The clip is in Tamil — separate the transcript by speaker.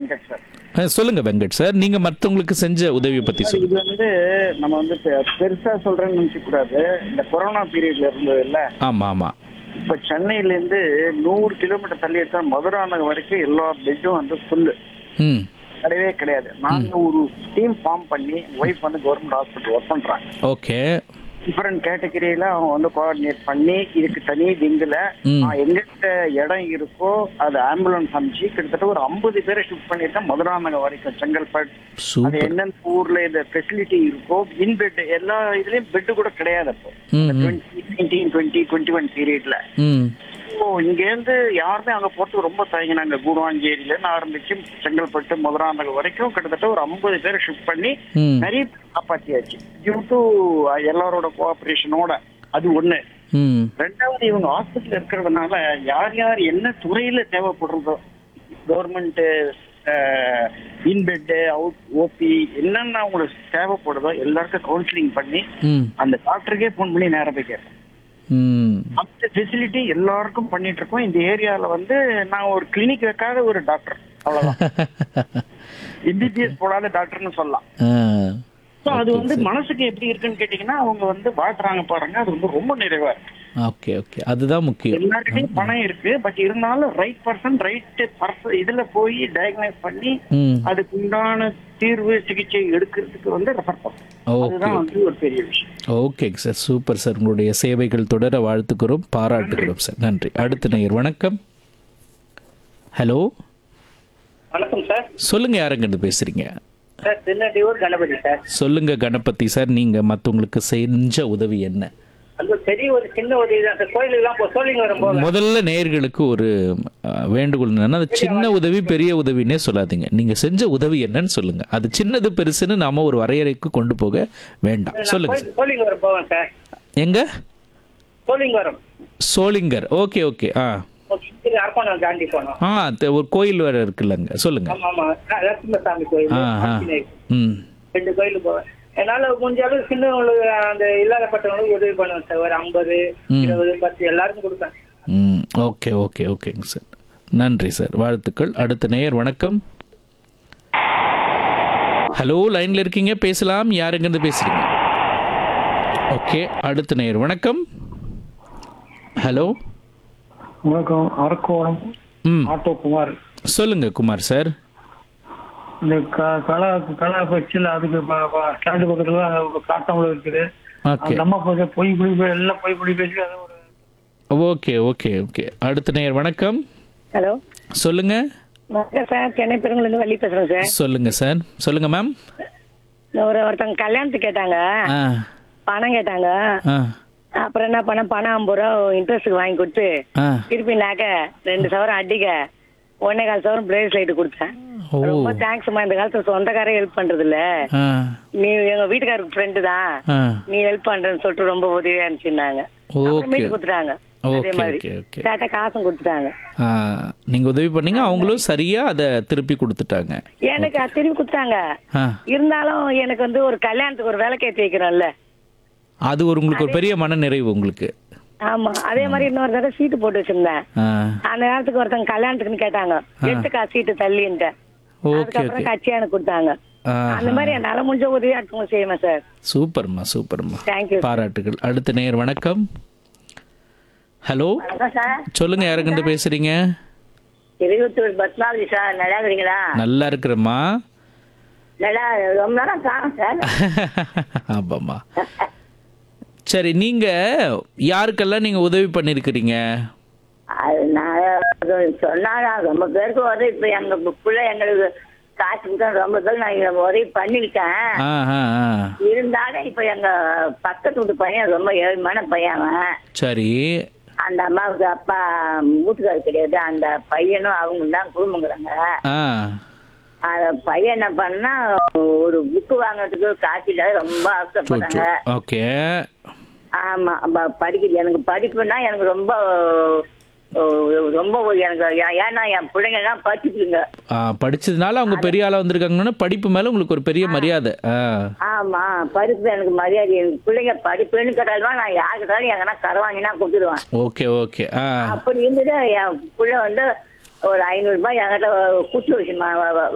Speaker 1: வெங்கட் சார்
Speaker 2: அஹ், சொல்லுங்க வெங்கட் சார் நீங்க மத்தவங்களுக்கு செஞ்ச உதவியை பத்தி
Speaker 1: சார்,
Speaker 2: சொல்லுங்க
Speaker 1: இது வந்து நம்ம வந்து பெ- பெருசா சொல்றேன்னு நினைக்க கூடாது இந்த கொரோனா பீரியட்ல இருந்தது இல்ல
Speaker 2: ஆமா ஆமா
Speaker 1: இப்ப சென்னையில இருந்து நூறு கிலோமீட்டர் தள்ளி எடுத்தா மதுரானகம் வரைக்கும் எல்லா பெட்டும் வந்து ஃபுல்லு
Speaker 2: ம்
Speaker 1: கிடையவே கிடையாது நாங்க ஒரு டீம் ஃபார்ம் பண்ணி ஒய்ஃப் வந்து கவர்மெண்ட் ஹாஸ்பிட்டல் ஒர்க் பண்றாங்க
Speaker 2: ஓகே
Speaker 1: டிஃபரெண்ட் கேட்டகரியில அவங்க வந்து கோஆர்டினேட் பண்ணி இதுக்கு தனி விங்குல
Speaker 2: ம்.
Speaker 1: எங்கிட்ட இடம் இருக்கோ அது ஆம்புலன்ஸ் அனுப்பிச்சு கிட்டத்தட்ட ஒரு ஐம்பது பேரை ஷிஃப்ட் பண்ணிருக்கேன் மதுராநகர் வரைக்கும் செங்கல்பட் அது
Speaker 2: சூப்பர்
Speaker 1: எந்தெந்த ஊர்ல இந்த ஃபெசிலிட்டி இருக்கோ இன் பெட் எல்லா இதுலயும் பெட் கூட கிடையாது அப்போ
Speaker 2: ம், ம்.
Speaker 1: Twenty nineteen twenty twenty one பீரியட்ல
Speaker 2: ம்
Speaker 1: ஸோ இங்க இருந்து யாருமே அங்க போறதுக்கு ரொம்ப தயங்கினாங்க கூடுவாஞ்சேரியில இருந்து ஆரம்பிச்சு செங்கல்பட்டு மதுராந்தகம் வரைக்கும் கிட்டத்தட்ட ஒரு ஐம்பது பேரை ஷிஃப்ட் பண்ணி
Speaker 2: ம்
Speaker 1: நிறைய பேர் காப்பாத்தியாச்சு டியூ டு எல்லாரோட கோஆபரேஷனோட அது ஒண்ணு
Speaker 2: ம்
Speaker 1: ரெண்டாவது இவங்க ஹாஸ்பிட்டல் இருக்கிறதுனால யார் யார் என்ன துறையில தேவைப்படுறதோ government in bed out OP என்னென்ன அவங்களுக்கு தேவைப்படுதோ எல்லாருக்கும் கவுன்சிலிங் பண்ணி
Speaker 2: ம்
Speaker 1: அந்த டாக்டருக்கே ஃபோன் பண்ணி நேரம் போய் கேட்பேன்
Speaker 2: ம்
Speaker 1: அந்த ஃபெசிலிட்டி எல்லாருக்கும் பண்ணிட்டு இருக்கோம் இந்த ஏரியால வந்து நான் ஒரு கிளினிக் வைக்காத ஒரு டாக்டர் அவ்வளவுதான் எம்பிபிஎஸ் போடாத டாக்டர்னு சொல்லலாம்
Speaker 2: ஆ
Speaker 1: So அது வந்து மனசுக்கு எப்படி இருக்குன்னு கேட்டீங்கன்னா அவங்க வந்து வாழ்த்துறாங்க பாருங்க அது வந்து ரொம்ப நிறைவா இருக்கு
Speaker 2: ஓகே ஓகே அதுதான் முக்கியம்
Speaker 1: எல்லார்கிட்டயும் பணம் இருக்கு பட் இருந்தாலும் ரைட் பர்சன் ரைட் பர்சன் இதுல போய் டயக்னைஸ் பண்ணி
Speaker 2: ம்
Speaker 1: அதுக்கு உண்டான தீர்வு சிகிச்சை எடுக்கிறதுக்கு வந்து ரெஃபர் பண்ணும்
Speaker 2: ஓகே
Speaker 1: அதுதான் வந்து ஒரு பெரிய விஷயம்
Speaker 2: ஓகேங்க சார் சூப்பர் சார் உங்களுடைய சேவைகள் தொடர வாழ்த்துக்கிறோம் பாராட்டுகிறோம் சார் நன்றி அடுத்த நேயர் வணக்கம் ஹலோ
Speaker 1: வணக்கம் சார்
Speaker 2: சொல்லுங்க யாருங்கிட்ட பேசுறீங்க
Speaker 1: சார் திருநெல்வேலூர் கணபதி சார்
Speaker 2: சொல்லுங்க கணபதி சார் நீங்க மத்தவங்களுக்கு செஞ்ச உதவி என்ன
Speaker 1: அது பெரிய ஒரு சின்ன உதவி தான் சார் கோயிலுக்குலாம் இப்போ சோழிங்க வரும்போது
Speaker 2: முதல்ல நேயர்களுக்கு ஒரு அஹ், வேண்டுகோள் என்னன்னா அது சின்ன உதவி பெரிய உதவினே சொல்லாதீங்க நீங்க செஞ்ச உதவி என்னன்னு சொல்லுங்க அது சின்னது பெருசுன்னு நாம ஒரு வரையறைக்கு கொண்டு போக வேண்டாம் சொல்லுங்க சார்
Speaker 1: சோழிங்கவரம் போவேன் சார்
Speaker 2: எங்க
Speaker 1: சோழிங்கவரம்
Speaker 2: சோளிங்கர் ஓகே ஓகே ஆ
Speaker 1: இது அரப்பாணம் தாண்டி போனோம்
Speaker 2: ஆ தெ- ஒரு கோயில் வேற இருக்குல்லங்க சொல்லுங்க
Speaker 1: ஆமா ஆமா லட்சுமசாமி கோயில்
Speaker 2: ஆ ஆ
Speaker 1: ஆஞ்சநேயர்.
Speaker 2: ம்
Speaker 1: ரெண்டு கோயிலுக்கு போவேன் என்னால முடிஞ்ச அளவு சின்னவங்களுக்கு அந்த இல்லாதப்பட்டவங்களுக்கு உதவி பண்ணுவேன் சார் ஒரு ஐம்பது
Speaker 2: ம்.
Speaker 1: இருபது பத்து எல்லாருக்கும் கொடுப்பேன்
Speaker 2: ம் ஓகே ஓகே ஓகேங்க சார் நன்றி சார் வாழ்த்துக்கள் அடுத்த நேயர் வணக்கம் ஹலோ லைன்ல இருக்கீங்க பேசலாம் யாருங்கிருந்து பேசுறீங்க ஓகே அடுத்த நேயர் வணக்கம் ஹலோ
Speaker 3: வணக்கம் அரக்கோணம்
Speaker 2: ம்
Speaker 3: ஆட்டோ குமார்
Speaker 2: சொல்லுங்க குமார் சார்
Speaker 3: இந்த க- கலா கலா பட்சியில் அதுக்கு ப- ப- ஸ்டாண்டு பக்கத்துல தான் ஒரு காட்டாமல இருக்குது
Speaker 2: ஓகே
Speaker 3: அந்த அம்மா கொஞ்சம் பொய் பொய் பொய் எல்லாம் பொய் பொய் பேசி அது ஒரு
Speaker 2: ஓகே ஓகே ஓகே அடுத்த நேயர் வணக்கம்
Speaker 4: ஹலோ
Speaker 2: சொல்லுங்க
Speaker 4: வணக்கம் சார் சென்னை பெருங்குலேருந்து வள்ளி பேசுறேன் சார்
Speaker 2: சொல்லுங்க சார் சொல்லுங்க மேம்
Speaker 4: இந்த ஒரு ஒருத்தவங்க கல்யாணத்துக்கு கேட்டாங்க
Speaker 2: ஆ
Speaker 4: பணம் கேட்டாங்க
Speaker 2: ஆ
Speaker 4: அப்புறம் என்ன பண்ண பணம் ஐம்பது ரூபா இன்ட்ரெஸ்ட்டுக்கு வாங்கி கொடுத்து
Speaker 2: ஆ
Speaker 4: திருப்பி நாக்க ரெண்டு சவரம் அடிக்க ஒன்னே கால் சவரம் பிளேஸ் லைட் கொடுத்தேன்
Speaker 2: ஓ
Speaker 4: ரொம்ப தேங்க்ஸ்மா இந்த காலத்துல சொந்தக்காரே ஹெல்ப் பண்றது இல்ல
Speaker 2: ஆ
Speaker 4: நீ எங்க வீட்டுக்காரருக்கு ஃப்ரெண்டு தான்
Speaker 2: ஆ
Speaker 4: நீ ஹெல்ப் பண்றேன்னு சொல்லிட்டு ரொம்ப உதவியா இருந்துச்சுன்னாங்க
Speaker 2: ஓகே
Speaker 4: அப்புறமேட்டு கொடுத்துட்டாங்க அதே
Speaker 2: ஓகே
Speaker 4: மாதிரி
Speaker 2: ஓகே ஓகே
Speaker 4: கேட்ட காசும் கொடுத்துட்டாங்க
Speaker 2: ஆ, நீங்க உதவி பண்ணீங்க அவங்களும் சரியா அதை திருப்பி கொடுத்துட்டாங்க
Speaker 4: எனக்கு அது திருப்பி கொடுத்தாங்க
Speaker 2: ஆ,
Speaker 4: இருந்தாலும் எனக்கு வந்து ஒரு கல்யாணத்துக்கு ஒரு விளக்கேத்தி வைக்கிறோம்ல
Speaker 2: அது ஒரு உங்களுக்கு ஒரு பெரிய மன நிறைவு உங்களுக்கு
Speaker 4: ஆமா அதே மாதிரி இன்னொரு தடவை சீட்டு போட்டு வச்சிருந்தேன்
Speaker 2: ஆ,
Speaker 4: அந்த நேரத்துக்கு ஒருத்தங்க கல்யாணத்துக்குன்னு கேட்டாங்க எடுத்துக்கா சீட்டு தள்ளின்ட்டு
Speaker 2: ஓகே
Speaker 4: அதுக்கப்புறம்
Speaker 2: ஓகே
Speaker 4: கட்சியா எனக்கு கொடுத்தாங்க
Speaker 2: ஆ,
Speaker 4: அந்த மாதிரி என்னால முடிஞ்ச உதவி அடுத்தவங்க செய்வேன் சார்
Speaker 2: சூப்பர்மா சூப்பர்மா
Speaker 4: தேங்க்யூ
Speaker 2: பாராட்டுகள் அடுத்த நேர் வணக்கம் ஹலோ
Speaker 4: சார்
Speaker 2: சொல்லுங்க யாருக்கிட்ட பேசுறீங்க
Speaker 4: இருபத்தூர் பத்மாவதி சார் நல்லா இருக்கிறீங்களா
Speaker 2: நல்லா இருக்கிறேம்மா
Speaker 4: நல்லா ரொம்ப நேரம் காணும் சார்
Speaker 2: ஆமாம்மா சரி நீங்க யாருக்கெல்லாம் நீங்க உதவி பண்ணிருக்கிறீங்க
Speaker 4: அது நான் சொன்னாரா ரொம்ப பேருக்கு உதவி இப்ப எங்க பிள்ளை எங்களுக்கு காசு தான் ரொம்ப பேர் நான் உதவி பண்ணிக்கிட்டேன்
Speaker 2: ஆ ஆ ஆ
Speaker 4: இருந்தாலும் இப்ப எங்க பக்கத்து வீட்டு பையன் ரொம்ப ஏழ்மையான பையன் அவன்.
Speaker 2: சரி
Speaker 4: அந்த அம்மாவுக்கு அப்பா வீட்டுக்காரர் கிடையாது அந்த பையனும் அவங்க தான் குடும்பங்கிறாங்க
Speaker 2: ஆ
Speaker 4: அந்த பையன் என்ன பண்ணா ஒரு புக்கு வாங்குறதுக்கு காசு இல்லாத ரொம்ப ஆசைப்படுறாங்க
Speaker 2: ஓகே
Speaker 4: ஆமா ப- படிக்குது எனக்கு படிப்புனா எனக்கு ரொம்ப அஹ், ரொம்ப ஒரு எனக்கு ஏ- ஏன்னா என் பிள்ளைங்க எல்லாம் படிச்சுக்குங்க
Speaker 2: ஆ, படிச்சதுனால அவங்க பெரிய ஆளா வந்திருக்காங்கன்னா படிப்பு மேல உங்களுக்கு ஒரு பெரிய மரியாதை ஆ
Speaker 4: ஆமா படிப்பு எனக்கு மரியாதை எனக்கு பிள்ளைங்க படிப்புன்னு கேட்டாலும் நான் யாருக்கிட்டாலும் எங்கன்னா கரவாங்கினா கொடுத்துருவேன்
Speaker 2: ஓகே ஓகே ஆ
Speaker 4: அப்படி இருந்துட்டு என் பிள்ளை வந்து ஒரு ஐநூறு ரூபாய் என்கிட்ட குத்து வச்சுமா